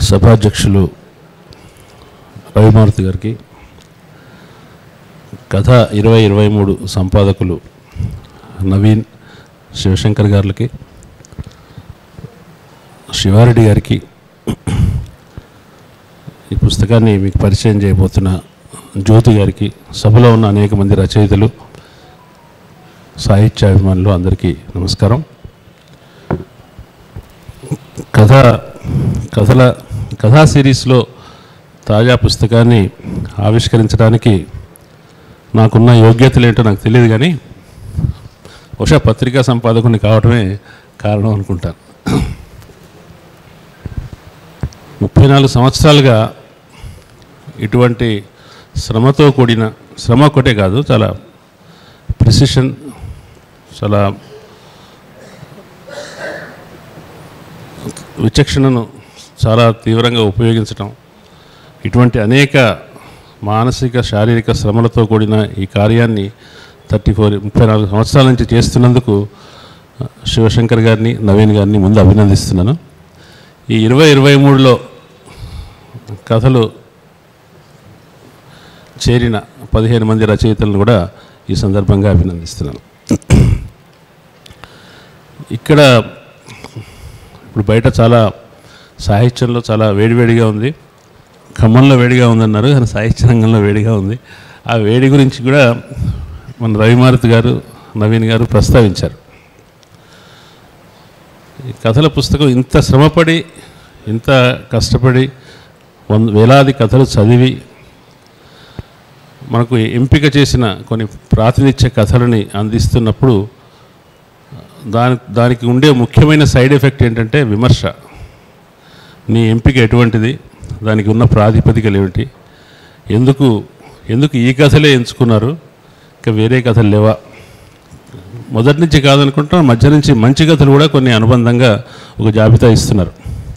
సభాధ్యక్షులు రవిమారుతి గారికి కథ ఇరవై ఇరవై మూడు సంపాదకులు నవీన్ శివశంకర్ గారికి శివారెడ్డి గారికి ఈ పుస్తకాన్ని మీకు పరిచయం చేయబోతున్న జ్యోతి గారికి సభలో ఉన్న అనేక మంది రచయితలు సాహిత్యాభిమానులు అందరికీ నమస్కారం కథ కథల కథా సిరీస్లో తాజా పుస్తకాన్ని ఆవిష్కరించడానికి నాకున్న యోగ్యతలు ఏంటో నాకు తెలియదు కానీ బహుశా పత్రికా సంపాదకుని కావడమే కారణం అనుకుంటాను ముప్పై నాలుగు సంవత్సరాలుగా ఇటువంటి శ్రమతో కూడిన శ్రమ ఒకటే కాదు చాలా ప్రిసిషన్ చాలా విచక్షణను చాలా తీవ్రంగా ఉపయోగించటం ఇటువంటి అనేక మానసిక శారీరక శ్రమలతో కూడిన ఈ కార్యాన్ని థర్టీ ఫోర్ ముప్పై నాలుగు సంవత్సరాల నుంచి చేస్తున్నందుకు ఆ, శివశంకర్ గారిని నవీన్ గారిని ముందు అభినందిస్తున్నాను ఈ ఇరవై ఇరవై మూడులో కథలు చేరిన పదిహేను మంది రచయితలను కూడా ఈ సందర్భంగా అభినందిస్తున్నాను ఇక్కడ ఇప్పుడు బయట చాలా సాహిత్యంలో చాలా వేడివేడిగా ఉంది ఖమ్మంలో వేడిగా ఉందన్నారు కానీ సాహిత్య రంగంలో వేడిగా ఉంది ఆ వేడి గురించి కూడా మన రవిమారుతి గారు నవీన్ గారు ప్రస్తావించారు ఈ కథల పుస్తకం ఇంత శ్రమపడి ఇంత కష్టపడి వంద వేలాది కథలు చదివి మనకు ఎంపిక చేసిన కొన్ని ప్రాతినిధ్య కథలని అందిస్తున్నప్పుడు దాని దానికి ఉండే ముఖ్యమైన సైడ్ ఎఫెక్ట్ ఏంటంటే విమర్శ నీ ఎంపిక ఎటువంటిది దానికి ఉన్న ప్రాతిపదికలు ఏమిటి ఎందుకు ఎందుకు ఈ కథలే ఎంచుకున్నారు ఇంకా వేరే కథలు లేవా మొదటి నుంచి కాదనుకుంటా మధ్య నుంచి మంచి కథలు కూడా కొన్ని అనుబంధంగా ఒక జాబితా ఇస్తున్నారు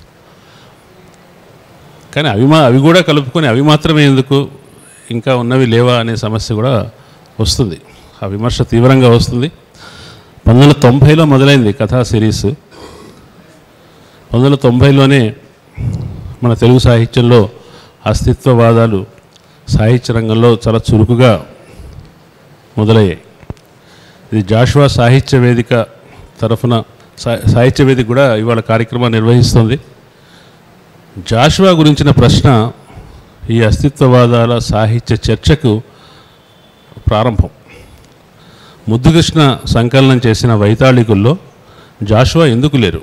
కానీ అవి మా అవి కూడా కలుపుకొని అవి మాత్రమే ఎందుకు ఇంకా ఉన్నవి లేవా అనే సమస్య కూడా వస్తుంది ఆ విమర్శ తీవ్రంగా వస్తుంది పంతొమ్మిది వందల తొంభైలో మొదలైంది కథా సిరీస్ పంతొమ్మిది వందల తొంభైలోనే మన తెలుగు సాహిత్యంలో అస్తిత్వవాదాలు సాహిత్య రంగంలో చాలా చురుకుగా మొదలయ్యాయి ఇది జాషువా సాహిత్య వేదిక తరఫున సా- సాహిత్య వేదిక కూడా ఇవాళ కార్యక్రమాన్ని నిర్వహిస్తుంది జాషువా గురించిన ప్రశ్న ఈ అస్తిత్వవాదాల సాహిత్య చర్చకు ప్రారంభం ముద్దుకృష్ణ సంకలనం చేసిన వైతాళికుల్లో జాషువా ఎందుకు లేరు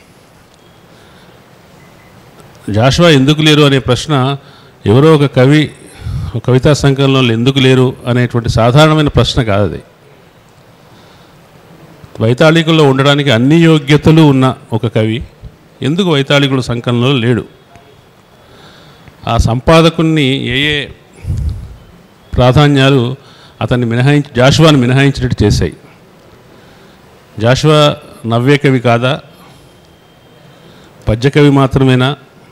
జాషువా ఎందుకు లేరు అనే ప్రశ్న ఎవరో ఒక కవి ఒక కవితా సంకలనంలో ఎందుకు లేరు అనేటువంటి సాధారణమైన ప్రశ్న కాదు అది వైతాళికుల్లో ఉండడానికి అన్ని యోగ్యతలు ఉన్న ఒక కవి ఎందుకు వైతాళికుడు సంకలనంలో లేడు ఆ సంపాదకుణ్ణి ఏ ఏ ప్రాధాన్యాలు అతన్ని మినహాయించి జాషువాని మినహాయించినట్టు చేశాయి జాషువా నవ్య కవి కాదా పద్యకవి మాత్రమేనా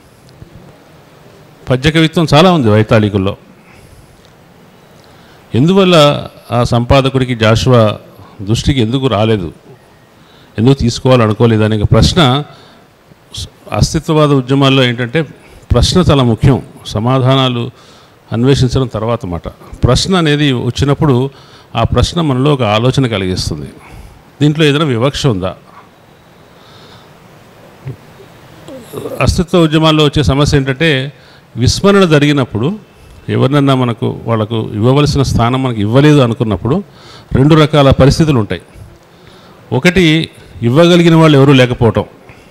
పద్యకవిత్వం చాలా ఉంది వైతాళికుల్లో ఎందువల్ల ఆ సంపాదకుడికి జాషువా దృష్టికి ఎందుకు రాలేదు ఎందుకు తీసుకోవాలనుకోలేదు అనే ప్రశ్న అస్తిత్వవాద ఉద్యమాల్లో ఏంటంటే ప్రశ్న చాలా ముఖ్యం సమాధానాలు అన్వేషించడం తర్వాత మాట ప్రశ్న అనేది వచ్చినప్పుడు ఆ ప్రశ్న మనలో ఒక ఆలోచన కలిగిస్తుంది దీంట్లో ఏదైనా వివక్ష ఉందా అస్తిత్వ ఉద్యమాల్లో వచ్చే సమస్య ఏంటంటే విస్మరణ జరిగినప్పుడు ఎవరినన్నా మనకు వాళ్ళకు ఇవ్వవలసిన స్థానం మనకు ఇవ్వలేదు అనుకున్నప్పుడు రెండు రకాల పరిస్థితులు ఉంటాయి ఒకటి ఇవ్వగలిగిన వాళ్ళు ఎవరూ లేకపోవటం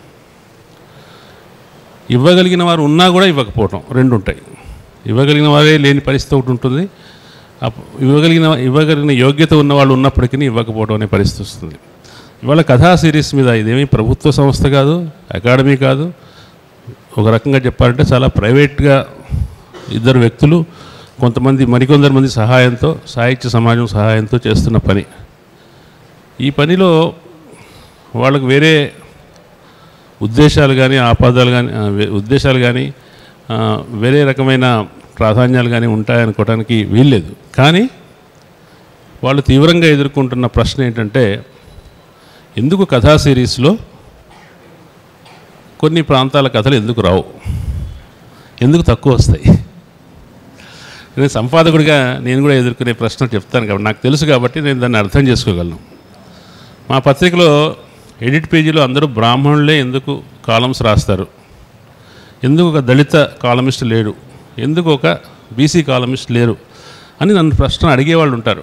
ఇవ్వగలిగిన వారు ఉన్నా కూడా ఇవ్వకపోవటం రెండు ఉంటాయి ఇవ్వగలిగిన వారే లేని పరిస్థితి ఒకటి ఉంటుంది అప్- ఇవ్వగలిగిన ఇవ్వగలిగిన యోగ్యత ఉన్న వాళ్ళు ఉన్నప్పటికీ ఇవ్వకపోవడం అనే పరిస్థితి వస్తుంది ఇవాళ కథా సిరీస్ మీద ఇదేమీ ప్రభుత్వ సంస్థ కాదు అకాడమీ కాదు ఒక రకంగా చెప్పాలంటే చాలా ప్రైవేట్గా ఇద్దరు వ్యక్తులు కొంతమంది మరికొందరు మంది సహాయంతో సాహిత్య సమాజం సహాయంతో చేస్తున్న పని ఈ పనిలో వాళ్ళకు వేరే ఉద్దేశాలు కానీ ఆపాదాలు కానీ ఆ, వే- ఉద్దేశాలు కానీ ఆ, వేరే రకమైన ప్రాధాన్యాలు కానీ ఉంటాయనుకోవడానికి వీల్లేదు కానీ వాళ్ళు తీవ్రంగా ఎదుర్కొంటున్న ప్రశ్న ఏంటంటే ఎందుకు కథా సిరీస్లో కొన్ని ప్రాంతాల కథలు ఎందుకు రావు ఎందుకు తక్కువ వస్తాయి నేను సంపాదకుడిగా నేను కూడా ఎదుర్కొనే ప్రశ్న చెప్తాను కాబట్టి నాకు తెలుసు కాబట్టి నేను దాన్ని అర్థం చేసుకోగలను మా పత్రికలో ఎడిట్ పేజీలో అందరూ బ్రాహ్మణులే ఎందుకు కాలమ్స్ రాస్తారు ఎందుకు ఒక దళిత కాలమిస్ట్ లేడు ఎందుకు ఒక బీసీ కాలమిస్ట్ లేరు అని నన్ను ప్రశ్న అడిగేవాళ్ళు ఉంటారు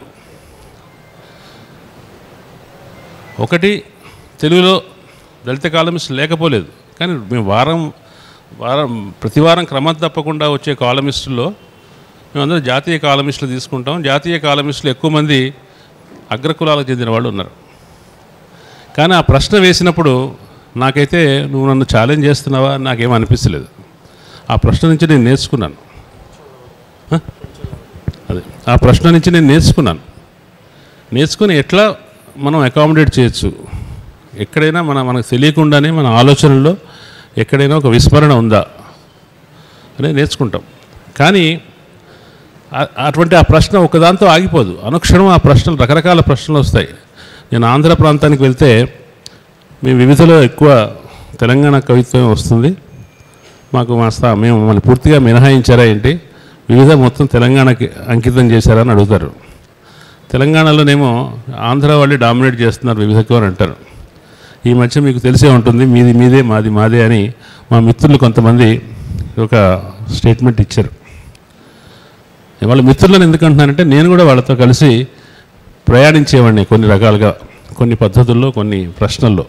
ఒకటి తెలుగులో దళిత కాలమిస్ట్ లేకపోలేదు కానీ మేము వారం వారం ప్రతి వారం క్రమం తప్పకుండా వచ్చే కాలమిస్టుల్లో మేమందరం జాతీయ కాలమిస్టులు తీసుకుంటాం జాతీయ కాలమిస్టులు ఎక్కువ మంది అగ్రకులాలకు చెందిన వాళ్ళు ఉన్నారు కానీ ఆ ప్రశ్న వేసినప్పుడు నాకైతే నువ్వు నన్ను ఛాలెంజ్ చేస్తున్నావా అని నాకేం అనిపించలేదు ఆ ప్రశ్న నుంచి నేను నేర్చుకున్నాను హ? అదే ఆ ప్రశ్న నుంచి నేను నేర్చుకున్నాను నేర్చుకుని ఎట్లా మనం అకామిడేట్ చేయొచ్చు ఎక్కడైనా మన మనకు తెలియకుండానే మన ఆలోచనల్లో ఎక్కడైనా ఒక విస్మరణ ఉందా అనేది నేర్చుకుంటాం కానీ ఆ- అటువంటి ఆ ప్రశ్న ఒకదాంతో ఆగిపోదు అనుక్షణం ఆ ప్రశ్నలు రకరకాల ప్రశ్నలు వస్తాయి నేను ఆంధ్ర ప్రాంతానికి వెళ్తే మీ వివిధలో ఎక్కువ తెలంగాణ కవిత్వం వస్తుంది మాకు మా స్థా మేము మమ్మల్ని పూర్తిగా మినహాయించారా ఏంటి వివిధ మొత్తం తెలంగాణకి అంకితం చేశారా అని అడుగుతారు తెలంగాణలోనేమో ఆంధ్ర వాళ్ళు డామినేట్ చేస్తున్నారు వివిధకు అని అంటారు ఈ మధ్య మీకు తెలిసే ఉంటుంది మీది మీదే మాది మాదే అని మా మిత్రులు కొంతమంది ఒక స్టేట్మెంట్ ఇచ్చారు వాళ్ళ మిత్రులను ఎందుకు అంటున్నానంటే నేను కూడా వాళ్ళతో కలిసి ప్రయాణించేవాడిని కొన్ని రకాలుగా కొన్ని పద్ధతుల్లో కొన్ని ప్రశ్నల్లో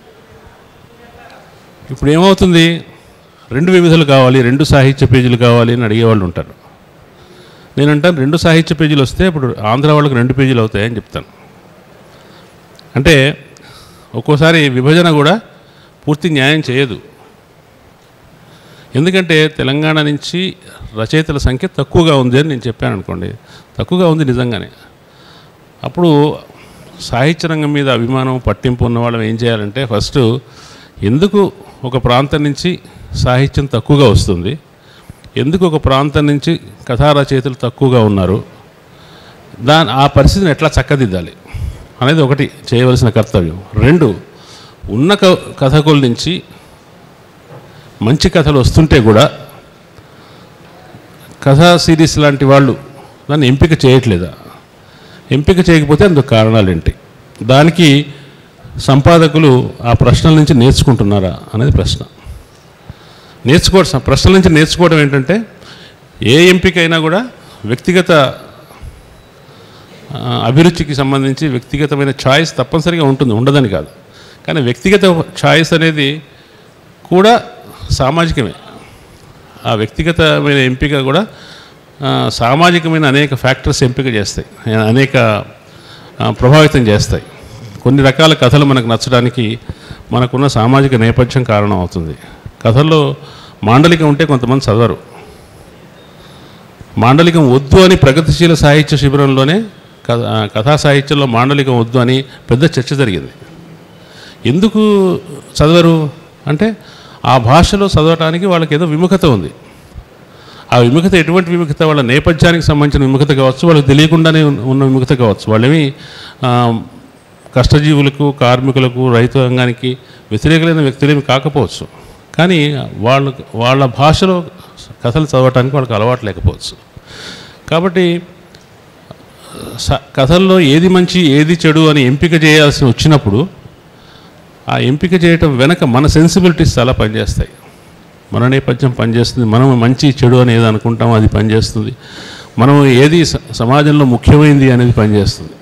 ఇప్పుడు ఏమవుతుంది రెండు వివిధలు కావాలి రెండు సాహిత్య పేజీలు కావాలి అని అడిగేవాళ్ళు ఉంటారు నేనంటాను రెండు సాహిత్య పేజీలు వస్తే ఇప్పుడు ఆంధ్ర వాళ్ళకి రెండు పేజీలు అవుతాయని చెప్తాను అంటే ఒక్కోసారి విభజన కూడా పూర్తి న్యాయం చేయదు ఎందుకంటే తెలంగాణ నుంచి రచయితల సంఖ్య తక్కువగా ఉంది అని నేను చెప్పాను అనుకోండి తక్కువగా ఉంది నిజంగానే అప్పుడు సాహిత్య రంగం మీద అభిమానం పట్టింపు ఉన్న వాళ్ళం ఏం చేయాలంటే ఫస్ట్ ఎందుకు ఒక ప్రాంతం నుంచి సాహిత్యం తక్కువగా వస్తుంది ఎందుకు ఒక ప్రాంతం నుంచి కథా రచయితలు తక్కువగా ఉన్నారు దాని ఆ పరిస్థితిని ఎట్లా చక్కదిద్దాలి అనేది ఒకటి చేయవలసిన కర్తవ్యం రెండు ఉన్న క కథకుల నుంచి మంచి కథలు వస్తుంటే కూడా కథా సిరీస్ లాంటి వాళ్ళు దాన్ని ఎంపిక చేయట్లేదా ఎంపిక చేయకపోతే అందుకు కారణాలు ఏంటి దానికి సంపాదకులు ఆ ప్రశ్నల నుంచి నేర్చుకుంటున్నారా అనేది ప్రశ్న నేర్చుకోవడం ప్రశ్నల నుంచి నేర్చుకోవడం ఏంటంటే ఏ ఎంపిక అయినా కూడా వ్యక్తిగత ఆ, అభిరుచికి సంబంధించి వ్యక్తిగతమైన ఛాయిస్ తప్పనిసరిగా ఉంటుంది ఉండదని కాదు కానీ వ్యక్తిగత ఛాయిస్ అనేది కూడా సామాజికమే ఆ వ్యక్తిగతమైన ఎంపిక కూడా ఆ, సామాజికమైన అనేక ఫ్యాక్టర్స్ ఎంపిక చేస్తాయి అనేక ఆ, ప్రభావితం చేస్తాయి కొన్ని రకాల కథలు మనకు నచ్చడానికి మనకున్న సామాజిక నేపథ్యం కారణం అవుతుంది కథల్లో మాండలికం ఉంటే కొంతమంది చదవరు మాండలికం వద్దు అని ప్రగతిశీల సాహిత్య శిబిరంలోనే కథ ఆ, కథా సాహిత్యంలో మాండలికం వద్దు అని పెద్ద చర్చ జరిగింది ఎందుకు చదవరు అంటే ఆ భాషలో చదవటానికి వాళ్ళకి ఏదో విముఖత ఉంది ఆ విముఖత ఎటువంటి విముఖత వాళ్ళ నేపథ్యానికి సంబంధించిన విముఖత కావచ్చు వాళ్ళకి తెలియకుండానే ఉన్న- ఉన్న విముఖత కావచ్చు వాళ్ళేమి ఆ, కష్టజీవులకు కార్మికులకు రైతు రంగానికి వ్యతిరేకమైన వ్యక్తులేమి కాకపోవచ్చు కానీ వాళ్ళ వాళ్ళ భాషలో కథలు చదవటానికి వాళ్ళకి అలవాటు లేకపోవచ్చు కాబట్టి స- కథల్లో ఏది మంచి ఏది చెడు అని ఎంపిక చేయాల్సి వచ్చినప్పుడు ఆ ఎంపిక చేయటం వెనక మన సెన్సిబిలిటీస్ చాలా పనిచేస్తాయి మన నేపథ్యం పనిచేస్తుంది మనం మంచి చెడు అని ఏది అనుకుంటామో అది పనిచేస్తుంది మనం ఏది స- సమాజంలో ముఖ్యమైనది అనేది పనిచేస్తుంది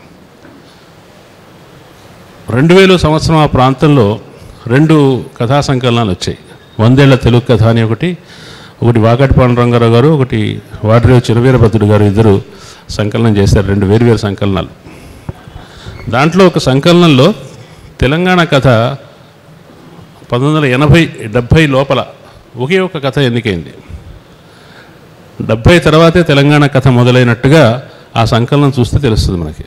రెండు వేల సంవత్సరం ఆ ప్రాంతంలో రెండు కథా సంకలనాలు వచ్చాయి వందేళ్ల తెలుగు కథ అని ఒకటి ఒకటి వాకటి పాండురంగారావు గారు ఒకటి వాటిరేవు చిరవీరభద్రుడు గారు ఇద్దరు సంకలనం చేశారు రెండు వేరువేరు సంకలనాలు దాంట్లో ఒక సంకలనంలో తెలంగాణ కథ పంతొమ్మిది వందల ఎనభై డెబ్భై లోపల ఒకే ఒక కథ ఎన్నికైంది డెబ్భై తర్వాతే తెలంగాణ కథ మొదలైనట్టుగా ఆ సంకలనం చూస్తే తెలుస్తుంది మనకి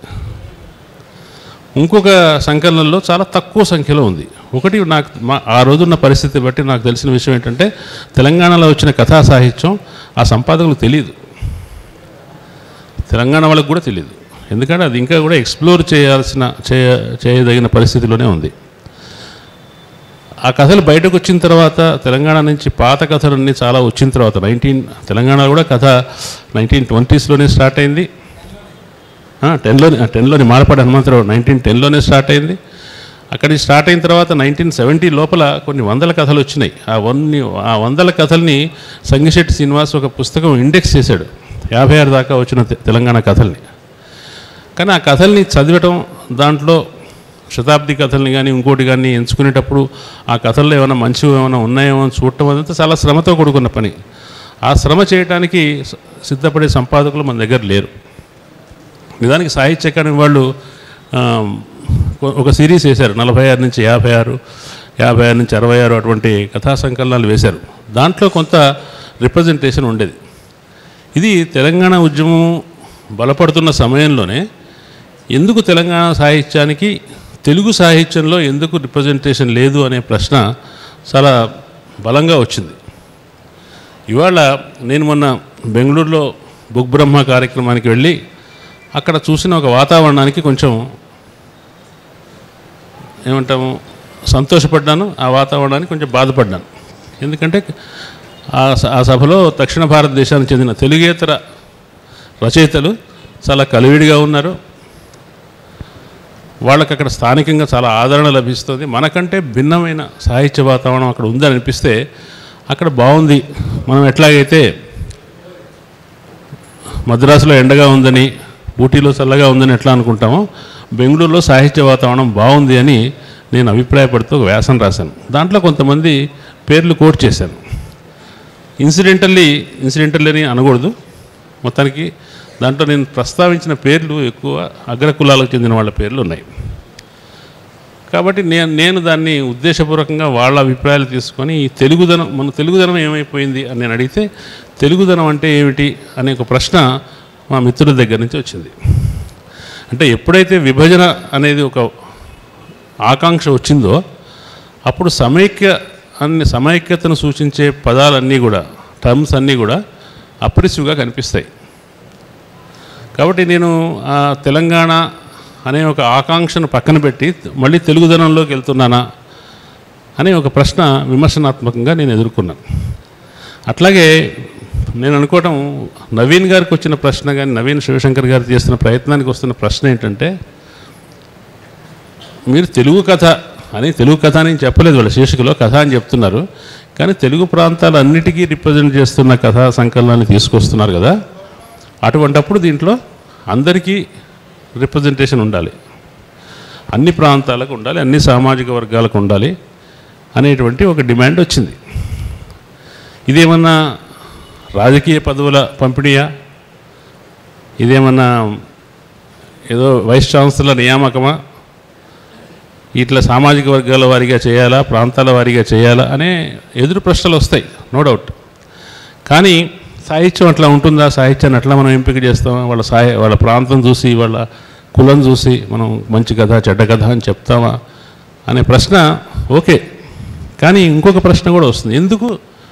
ఇంకొక సంకలనంలో చాలా తక్కువ సంఖ్యలో ఉంది ఒకటి నాకు మా ఆ రోజున్న పరిస్థితి బట్టి నాకు తెలిసిన విషయం ఏంటంటే తెలంగాణలో వచ్చిన కథా సాహిత్యం ఆ సంపాదకులకు తెలియదు తెలంగాణ వాళ్ళకు కూడా తెలియదు ఎందుకంటే అది ఇంకా కూడా ఎక్స్ప్లోర్ చేయాల్సిన చేయ చేయదగిన పరిస్థితిలోనే ఉంది ఆ కథలు బయటకు వచ్చిన తర్వాత తెలంగాణ నుంచి పాత కథలన్నీ చాలా వచ్చిన తర్వాత నైన్టీన్ తెలంగాణ కూడా కథ నైన్టీన్ ట్వంటీస్లోనే స్టార్ట్ అయింది టెన్లోని టెన్లోని మారపాడు హనుమంతరావు నైన్టీన్ టెన్లోనే స్టార్ట్ అయింది అక్కడి స్టార్ట్ అయిన తర్వాత నైన్టీన్ సెవెంటీ లోపల కొన్ని వందల కథలు వచ్చినాయి ఆ వన్ని ఆ వందల కథల్ని సంగిశెట్టి శ్రీనివాస్ ఒక పుస్తకం ఇండెక్స్ చేశాడు యాభై ఆరు దాకా వచ్చిన తె- తెలంగాణ కథల్ని కానీ ఆ కథల్ని చదివటం దాంట్లో శతాబ్ది కథల్ని కానీ ఇంకోటి కానీ ఎంచుకునేటప్పుడు ఆ కథల్లో ఏమైనా మంచివి ఏమైనా ఉన్నాయేమో అని చూడటం అదంతా చాలా శ్రమతో కూడుకున్న పని ఆ శ్రమ చేయడానికి స- సిద్ధపడే సంపాదకులు మన దగ్గర లేరు నిజానికి సాహిత్య అకాడమీ వాళ్ళు ఆ, కొ- ఒక సిరీస్ వేశారు నలభై ఆరు నుంచి యాభై ఆరు యాభై ఆరు నుంచి అరవై ఆరు అటువంటి కథా సంకలనాలు వేశారు దాంట్లో కొంత రిప్రజెంటేషన్ ఉండేది ఇది తెలంగాణ ఉద్యమం బలపడుతున్న సమయంలోనే ఎందుకు తెలంగాణ సాహిత్యానికి తెలుగు సాహిత్యంలో ఎందుకు రిప్రజెంటేషన్ లేదు అనే ప్రశ్న చాలా బలంగా వచ్చింది ఇవాళ నేను మొన్న బెంగళూరులో బుక్ బ్రహ్మ కార్యక్రమానికి వెళ్ళి అక్కడ చూసిన ఒక వాతావరణానికి కొంచెం ఏమంటాము సంతోషపడ్డాను ఆ వాతావరణానికి కొంచెం బాధపడ్డాను ఎందుకంటే ఆ స- ఆ సభలో దక్షిణ భారతదేశానికి చెందిన తెలుగేతర రచయితలు చాలా కలివిడిగా ఉన్నారు వాళ్ళకి అక్కడ స్థానికంగా చాలా ఆదరణ లభిస్తుంది మనకంటే భిన్నమైన సాహిత్య వాతావరణం అక్కడ ఉందని అనిపిస్తే అక్కడ బాగుంది మనం ఎట్లాగైతే మద్రాసులో ఎండగా ఉందని ఊటీలో చల్లగా ఉందని ఎట్లా అనుకుంటామో బెంగళూరులో సాహిత్య వాతావరణం బాగుంది అని నేను అభిప్రాయపడుతూ ఒక వ్యాసం రాశాను దాంట్లో కొంతమంది పేర్లు కోట్ చేశాను ఇన్సిడెంటల్లీ ఇన్సిడెంటల్లీ అని అనకూడదు మొత్తానికి దాంట్లో నేను ప్రస్తావించిన పేర్లు ఎక్కువ అగ్ర కులాలకు చెందిన వాళ్ళ పేర్లు ఉన్నాయి కాబట్టి నేను నేను దాన్ని ఉద్దేశపూర్వకంగా వాళ్ళ అభిప్రాయాలు తీసుకొని ఈ తెలుగుదనం మన తెలుగుదనం ఏమైపోయింది అని నేను అడిగితే తెలుగుదనం అంటే ఏమిటి అనే ఒక ప్రశ్న మా మిత్రుల దగ్గర నుంచి వచ్చింది అంటే ఎప్పుడైతే విభజన అనేది ఒక ఆకాంక్ష వచ్చిందో అప్పుడు సమైక్య అన్ని సమైక్యతను సూచించే పదాలన్నీ కూడా టర్మ్స్ అన్నీ కూడా అప్రెసివ్గా కనిపిస్తాయి కాబట్టి నేను ఆ తెలంగాణ అనే ఒక ఆకాంక్షను పక్కన పెట్టి మళ్ళీ తెలుగుదనంలోకి వెళ్తున్నానా అనే ఒక ప్రశ్న విమర్శనాత్మకంగా నేను ఎదుర్కొన్నాను అట్లాగే నేను అనుకోవటం నవీన్ గారికి వచ్చిన ప్రశ్న కానీ నవీన్ శివశంకర్ గారు చేస్తున్న ప్రయత్నానికి వస్తున్న ప్రశ్న ఏంటంటే మీరు తెలుగు కథ అని తెలుగు కథ అని చెప్పలేదు వాళ్ళ శీర్షికలో కథ అని చెప్తున్నారు కానీ తెలుగు ప్రాంతాలన్నిటికీ రిప్రజెంట్ చేస్తున్న కథా సంకలనాన్ని తీసుకొస్తున్నారు కదా అటువంటప్పుడు దీంట్లో అందరికీ రిప్రజెంటేషన్ ఉండాలి అన్ని ప్రాంతాలకు ఉండాలి అన్ని సామాజిక వర్గాలకు ఉండాలి అనేటువంటి ఒక డిమాండ్ వచ్చింది ఇదేమన్నా రాజకీయ పదవుల పంపిణీయా ఇదేమన్నా ఏదో వైస్ ఛాన్సలర్ నియామకమా ఇట్లా సామాజిక వర్గాల వారీగా చేయాలా ప్రాంతాల వారీగా చేయాలా అనే ఎదురు ప్రశ్నలు వస్తాయి నో డౌట్ కానీ సాహిత్యం అట్లా ఉంటుందా సాహిత్యాన్ని అట్లా మనం ఎంపిక చేస్తామా వాళ్ళ సాహి వాళ్ళ ప్రాంతం చూసి వాళ్ళ కులం చూసి మనం మంచి కథ చెడ్డ కథ అని చెప్తామా అనే ప్రశ్న ఓకే కానీ ఇంకొక ప్రశ్న కూడా వస్తుంది ఎందుకు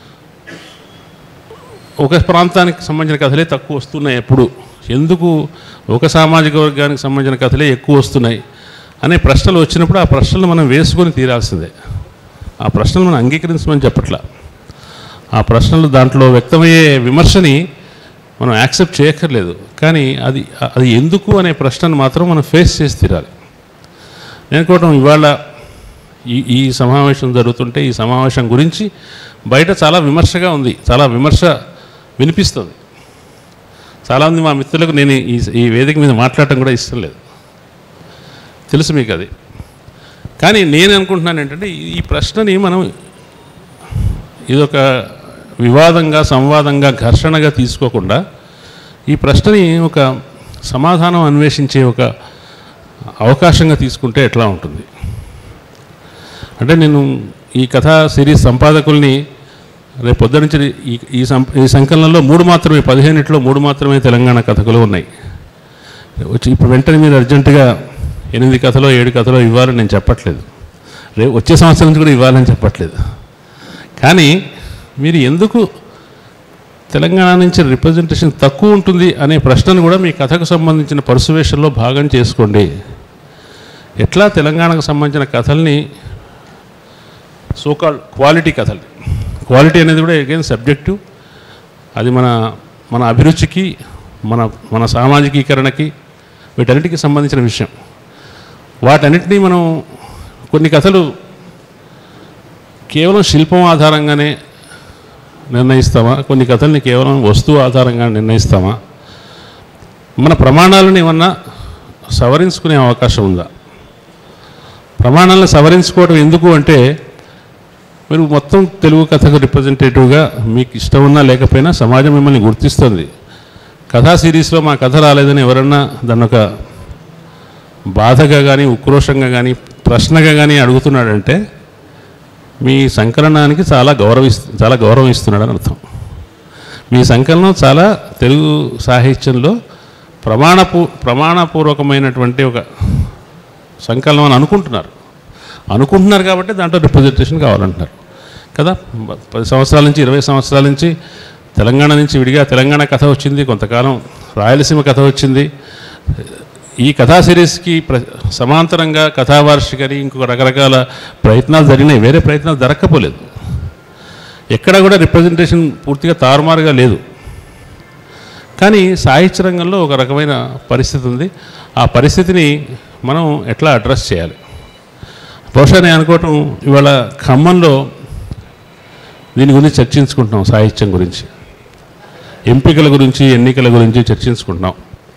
ఒక ప్రాంతానికి సంబంధించిన కథలే తక్కువ వస్తున్నాయి ఎప్పుడు ఎందుకు ఒక సామాజిక వర్గానికి సంబంధించిన కథలే ఎక్కువ వస్తున్నాయి అనే ప్రశ్నలు వచ్చినప్పుడు ఆ ప్రశ్నలు మనం వేసుకొని తీరాల్సిందే ఆ ప్రశ్నలు మనం అంగీకరించమని చెప్పట్లా ఆ ప్రశ్నలు దాంట్లో వ్యక్తమయ్యే విమర్శని మనం యాక్సెప్ట్ చేయక్కర్లేదు కానీ అది అది ఎందుకు అనే ప్రశ్నను మాత్రం మనం ఫేస్ చేసి తీరాలి నేను అనుకోవటం ఇవాళ ఈ ఈ సమావేశం జరుగుతుంటే ఈ సమావేశం గురించి బయట చాలా విమర్శగా ఉంది చాలా విమర్శ వినిపిస్తుంది చాలామంది మా మిత్రులకు నేను ఈ ఈ వేదిక మీద మాట్లాడటం కూడా ఇష్టం లేదు తెలుసు మీకు అది కానీ నేను అనుకుంటున్నాను ఏంటంటే ఈ- ఈ ప్రశ్నని మనం ఇదొక వివాదంగా సంవాదంగా ఘర్షణగా తీసుకోకుండా ఈ ప్రశ్నని ఒక సమాధానం అన్వేషించే ఒక అవకాశంగా తీసుకుంటే ఎట్లా ఉంటుంది అంటే నేను ఈ కథా సిరీస్ సంపాదకుల్ని రేపు పొద్దు నుంచి ఈ ఈ సం ఈ సంకలనంలో మూడు మాత్రమే పదిహేనిట్లో మూడు మాత్రమే తెలంగాణ కథకులు ఉన్నాయి వచ్చి ఇప్పుడు వెంటనే మీరు అర్జెంటుగా ఎనిమిది కథలో ఏడు కథలో ఇవ్వాలని నేను చెప్పట్లేదు రేపు వచ్చే సంవత్సరం నుంచి కూడా ఇవ్వాలని చెప్పట్లేదు కానీ మీరు ఎందుకు తెలంగాణ నుంచి రిప్రజెంటేషన్ తక్కువ ఉంటుంది అనే ప్రశ్నను కూడా మీ కథకు సంబంధించిన పర్సువేషన్లో భాగం చేసుకోండి ఎట్లా తెలంగాణకు సంబంధించిన కథల్ని సోకాల్ క్వాలిటీ కథలు క్వాలిటీ అనేది కూడా అగైన్ సబ్జెక్టివ్ అది మన మన అభిరుచికి మన మన సామాజికీకరణకి వీటన్నిటికి సంబంధించిన విషయం వాటన్నిటినీ మనం కొన్ని కథలు కేవలం శిల్పం ఆధారంగానే నిర్ణయిస్తామా కొన్ని కథల్ని కేవలం వస్తువు ఆధారంగా నిర్ణయిస్తామా మన ప్రమాణాలను ఏమన్నా సవరించుకునే అవకాశం ఉందా ప్రమాణాలను సవరించుకోవడం ఎందుకు అంటే మీరు మొత్తం తెలుగు కథకు రిప్రజెంటేటివ్గా మీకు ఇష్టం ఉన్నా లేకపోయినా సమాజం మిమ్మల్ని గుర్తిస్తుంది కథా సిరీస్లో మా కథ రాలేదని ఎవరన్నా దాన్ని ఒక బాధగా కానీ ఉక్రోషంగా కానీ ప్రశ్నగా కానీ అడుగుతున్నాడంటే మీ సంకలనానికి చాలా గౌరవిస్తు చాలా గౌరవం ఇస్తున్నాడని అర్థం మీ సంకలనం చాలా తెలుగు సాహిత్యంలో ప్రమాణపూ ప్రమాణపూర్వకమైనటువంటి ఒక సంకలనం అని అనుకుంటున్నారు అనుకుంటున్నారు కాబట్టి దాంట్లో రిప్రజెంటేషన్ కావాలంటున్నారు కదా పది సంవత్సరాల నుంచి ఇరవై సంవత్సరాల నుంచి తెలంగాణ నుంచి విడిగా తెలంగాణ కథ వచ్చింది కొంతకాలం రాయలసీమ కథ వచ్చింది ఈ కథా సిరీస్కి ప్ర సమాంతరంగా కథావార్షికని ఇంకొక రకరకాల ప్రయత్నాలు జరిగినాయి వేరే ప్రయత్నాలు జరగకపోలేదు ఎక్కడ కూడా రిప్రజెంటేషన్ పూర్తిగా తారుమారుగా లేదు కానీ సాహిత్య రంగంలో ఒక రకమైన పరిస్థితి ఉంది ఆ పరిస్థితిని మనం ఎట్లా అడ్రస్ చేయాలి బహుశా నేను అనుకోవటం ఇవాళ ఖమ్మంలో దీని గురించి చర్చించుకుంటున్నాం సాహిత్యం గురించి ఎంపికల గురించి ఎన్నికల గురించి చర్చించుకుంటున్నాం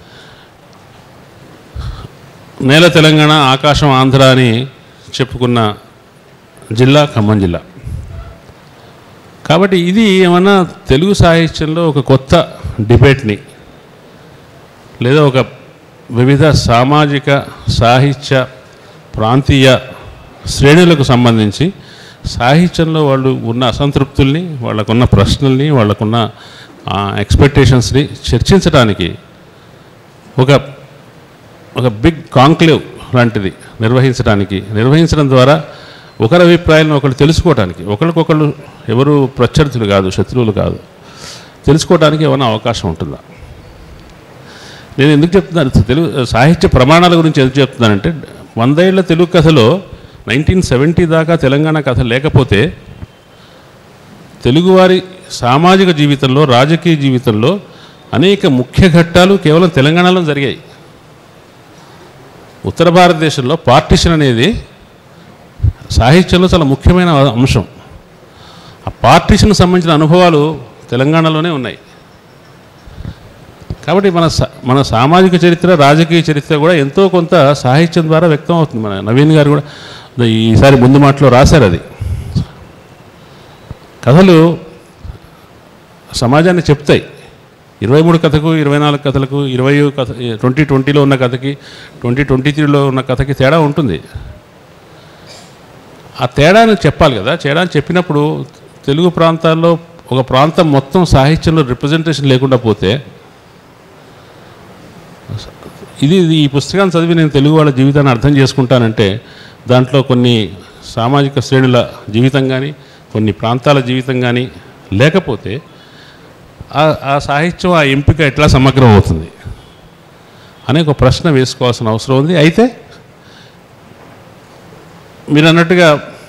నేల తెలంగాణ ఆకాశం ఆంధ్ర అని చెప్పుకున్న జిల్లా ఖమ్మం జిల్లా కాబట్టి ఇది ఏమన్నా తెలుగు సాహిత్యంలో ఒక కొత్త డిబేట్ని లేదా ఒక వివిధ సామాజిక సాహిత్య ప్రాంతీయ శ్రేణులకు సంబంధించి సాహిత్యంలో వాళ్ళు ఉన్న అసంతృప్తుల్ని వాళ్ళకున్న ప్రశ్నల్ని వాళ్ళకున్న ఎక్స్పెక్టేషన్స్ని చర్చించడానికి ఒక ఒక బిగ్ కాంక్లేవ్ లాంటిది నిర్వహించడానికి నిర్వహించడం ద్వారా ఒకరి అభిప్రాయాలను ఒకరు తెలుసుకోవడానికి ఒకరికొకరు ఎవరు ప్రత్యర్థులు కాదు శత్రువులు కాదు తెలుసుకోవడానికి ఏమైనా అవకాశం ఉంటుందా నేను ఎందుకు చెప్తున్నాను తెలుగు సాహిత్య ప్రమాణాల గురించి ఎందుకు చెప్తున్నానంటే వందేళ్ల తెలుగు కథలో నైన్టీన్ సెవెంటీ దాకా తెలంగాణ కథ లేకపోతే తెలుగువారి సామాజిక జీవితంలో రాజకీయ జీవితంలో అనేక ముఖ్య ఘట్టాలు కేవలం తెలంగాణలో జరిగాయి ఉత్తర భారతదేశంలో పార్టిషన్ అనేది సాహిత్యంలో చాలా ముఖ్యమైన అంశం ఆ పార్టిషన్కి సంబంధించిన అనుభవాలు తెలంగాణలోనే ఉన్నాయి కాబట్టి మన సా- మన సామాజిక చరిత్ర రాజకీయ చరిత్ర కూడా ఎంతో కొంత సాహిత్యం ద్వారా వ్యక్తం అవుతుంది మన నవీన్ గారు కూడా ఈసారి ముందు మాటలో రాశారు అది కథలు సమాజాన్ని చెప్తాయి ఇరవై మూడు కథకు ఇరవై నాలుగు కథలకు ఇరవై కథ ట్వంటీ ట్వంటీలో ఉన్న కథకి ట్వంటీ ట్వంటీ త్రీలో ఉన్న కథకి తేడా ఉంటుంది ఆ తేడాను చెప్పాలి కదా తేడాను చెప్పినప్పుడు తెలుగు ప్రాంతాల్లో ఒక ప్రాంతం మొత్తం సాహిత్యంలో రిప్రజెంటేషన్ లేకుండా పోతే ఇది ఇది ఈ పుస్తకాన్ని చదివి నేను తెలుగు వాళ్ళ జీవితాన్ని అర్థం చేసుకుంటానంటే దాంట్లో కొన్ని సామాజిక శ్రేణుల జీవితం కానీ కొన్ని ప్రాంతాల జీవితం కానీ లేకపోతే ఆ- ఆ సాహిత్యం ఆ ఎంపిక ఎట్లా సమగ్రం అవుతుంది అనే ఒక ప్రశ్న వేసుకోవాల్సిన అవసరం ఉంది అయితే మీరు అన్నట్టుగా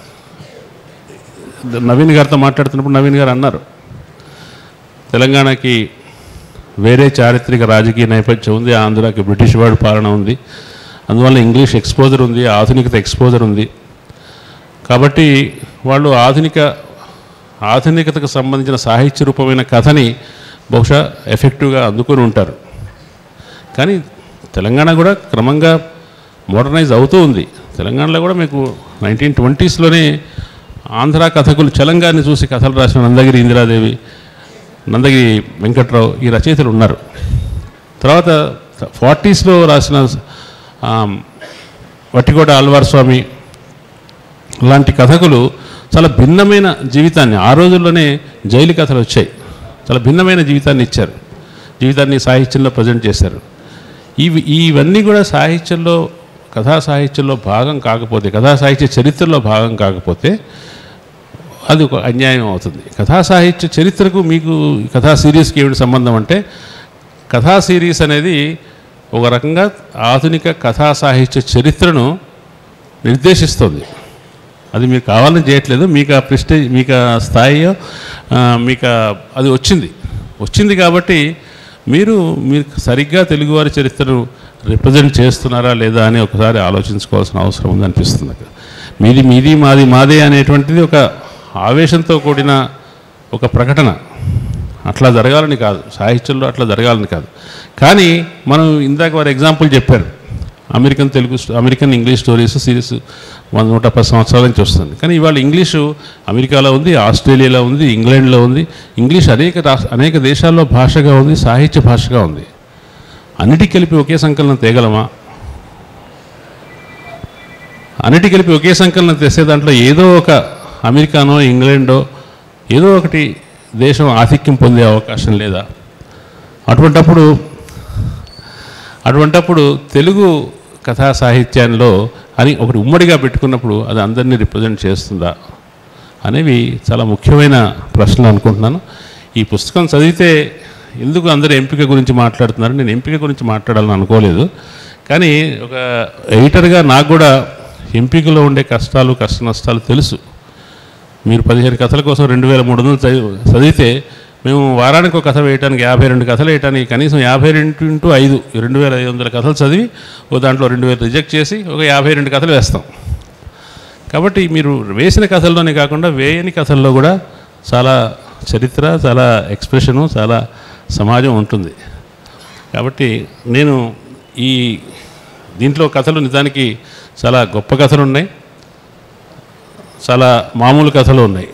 నవీన్ గారితో మాట్లాడుతున్నప్పుడు నవీన్ గారు అన్నారు తెలంగాణకి వేరే చారిత్రక రాజకీయ నేపథ్యం ఉంది ఆంధ్రాకి బ్రిటిష్ వాడి పాలన ఉంది అందువల్ల ఇంగ్లీష్ ఎక్స్పోజర్ ఉంది ఆధునికత ఎక్స్పోజర్ ఉంది కాబట్టి వాళ్ళు ఆధునిక ఆధునికతకు సంబంధించిన సాహిత్య రూపమైన కథని బహుశా ఎఫెక్టివ్గా అందుకొని ఉంటారు కానీ తెలంగాణ కూడా క్రమంగా మోడర్నైజ్ అవుతూ ఉంది తెలంగాణలో కూడా మీకు నైన్టీన్ ట్వంటీస్లోనే ఆంధ్ర కథకులు చలంగాన్ని చూసి కథలు రాసిన నందగిరి ఇందిరాదేవి నందగిరి వెంకట్రావు ఈ రచయితలు ఉన్నారు తర్వాత ఫార్టీస్లో రాసిన ఆ, వట్టికోట ఆల్వార్ స్వామి లాంటి కథకులు చాలా భిన్నమైన జీవితాన్ని ఆ రోజుల్లోనే జైలు కథలు వచ్చాయి చాలా భిన్నమైన జీవితాన్ని ఇచ్చారు జీవితాన్ని సాహిత్యంలో ప్రజెంట్ చేశారు ఇవి ఇవన్నీ కూడా సాహిత్యంలో కథా సాహిత్యంలో భాగం కాకపోతే కథా సాహిత్య చరిత్రలో భాగం కాకపోతే అది ఒక అన్యాయం అవుతుంది కథా సాహిత్య చరిత్రకు మీకు ఈ కథా సిరీస్కి ఏమిటి సంబంధం అంటే కథా సిరీస్ అనేది ఒక రకంగా ఆధునిక కథా సాహిత్య చరిత్రను నిర్దేశిస్తుంది అది మీరు కావాలని చేయట్లేదు మీకు ఆ ప్రెస్టేజ్ మీకు ఆ స్థాయి ఆ, మీకు ఆ- అది వచ్చింది వచ్చింది కాబట్టి మీరు మీరు సరిగ్గా తెలుగువారి చరిత్రను రిప్రజెంట్ చేస్తున్నారా లేదా అని ఒకసారి ఆలోచించుకోవాల్సిన అవసరం ఉంది అనిపిస్తుంది నాకు మీది మీది మాది మాదే అనేటువంటిది ఒక ఆవేశంతో కూడిన ఒక ప్రకటన అట్లా జరగాలని కాదు సాహిత్యంలో అట్లా జరగాలని కాదు కానీ మనం ఇందాక వారు ఎగ్జాంపుల్ చెప్పారు అమెరికన్ తెలుగు స్టో- అమెరికన్ ఇంగ్లీష్ స్టోరీస్ సిరీస్ వంద నూట పది సంవత్సరాల నుంచి వస్తుంది కానీ ఇవాళ ఇంగ్లీషు అమెరికాలో ఉంది ఆస్ట్రేలియాలో ఉంది ఇంగ్లాండ్లో ఉంది ఇంగ్లీష్ అనేక రాష్ట్ర అనేక దేశాల్లో భాషగా ఉంది సాహిత్య భాషగా ఉంది అన్నిటికి కలిపి ఒకే సంకలనం తేగలమా అన్నిటికి కలిపి ఒకే సంకలనం తెసే దాంట్లో ఏదో ఒక అమెరికానో ఇంగ్లాండో ఏదో ఒకటి దేశం ఆధిక్యం పొందే అవకాశం లేదా అటువంటప్పుడు అటువంటప్పుడు తెలుగు కథా సాహిత్యంలో అని ఒకటి ఉమ్మడిగా పెట్టుకున్నప్పుడు అది అందరినీ రిప్రజెంట్ చేస్తుందా అనేవి చాలా ముఖ్యమైన ప్రశ్నలు అనుకుంటున్నాను ఈ పుస్తకం చదివితే ఎందుకు అందరు ఎంపిక గురించి మాట్లాడుతున్నారు నేను ఎంపిక గురించి మాట్లాడాలని అనుకోలేదు కానీ ఒక ఎడిటర్గా నాకు కూడా ఎంపికలో ఉండే కష్టాలు కష్ట నష్టాలు తెలుసు మీరు పదిహేను కథల కోసం రెండు వేల మూడు వందలు చదివి చదివితే మేము వారానికి ఒక కథ వేయడానికి యాభై రెండు కథలు వేయడానికి కనీసం యాభై రెండు ఇంటూ ఐదు రెండు వేల ఐదు వందల కథలు చదివి ఓ దాంట్లో రెండు వేలు రిజెక్ట్ చేసి ఒక యాభై రెండు కథలు వేస్తాం కాబట్టి మీరు వేసిన కథల్లోనే కాకుండా వేయని కథల్లో కూడా చాలా చరిత్ర చాలా ఎక్స్ప్రెషను చాలా సమాజం ఉంటుంది కాబట్టి నేను ఈ దీంట్లో కథలు నిజానికి చాలా గొప్ప కథలు ఉన్నాయి చాలా మామూలు కథలు ఉన్నాయి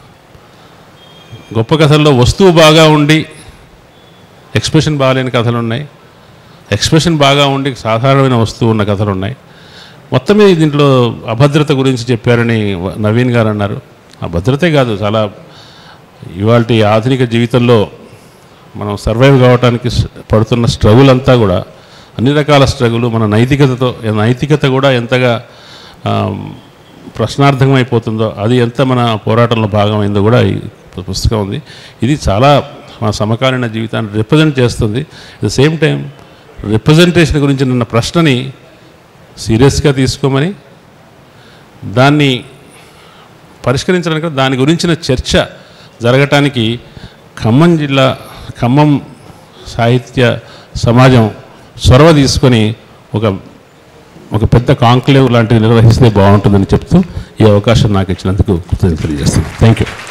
గొప్ప కథల్లో వస్తువు బాగా ఉండి ఎక్స్ప్రెషన్ బాగాలేని కథలు ఉన్నాయి ఎక్స్ప్రెషన్ బాగా ఉండి సాధారణమైన వస్తువు ఉన్న కథలు ఉన్నాయి మొత్తమే దీంట్లో అభద్రత గురించి చెప్పారని వ- నవీన్ గారు అన్నారు అభద్రతే కాదు చాలా ఇవాళ ఆధునిక జీవితంలో మనం సర్వైవ్ కావడానికి స్- పడుతున్న స్ట్రగుల్ అంతా కూడా అన్ని రకాల స్ట్రగుల్ మన నైతికతతో నైతికత కూడా ఎంతగా ఆమ్, ప్రశ్నార్థకం అయిపోతుందో అది ఎంత మన పోరాటంలో భాగమైందో కూడా ఈ పు- పుస్తకం ఉంది ఇది చాలా మన సమకాలీన జీవితాన్ని రిప్రజెంట్ చేస్తుంది at the same time representation గురించి నిన్న ప్రశ్నని సీరియస్గా తీసుకోమని దాన్ని పరిష్కరించడానికి దాని గురించిన చర్చ జరగటానికి ఖమ్మం జిల్లా ఖమ్మం సాహిత్య సమాజం చొరవ తీసుకొని ఒక ఒక పెద్ద కాంక్లేవ్ లాంటివి నిర్వహిస్తే బాగుంటుందని చెప్తూ ఈ అవకాశం నాకు ఇచ్చినందుకు కృతజ్ఞతలు తెలియజేస్తున్నాను థ్యాంక్ యూ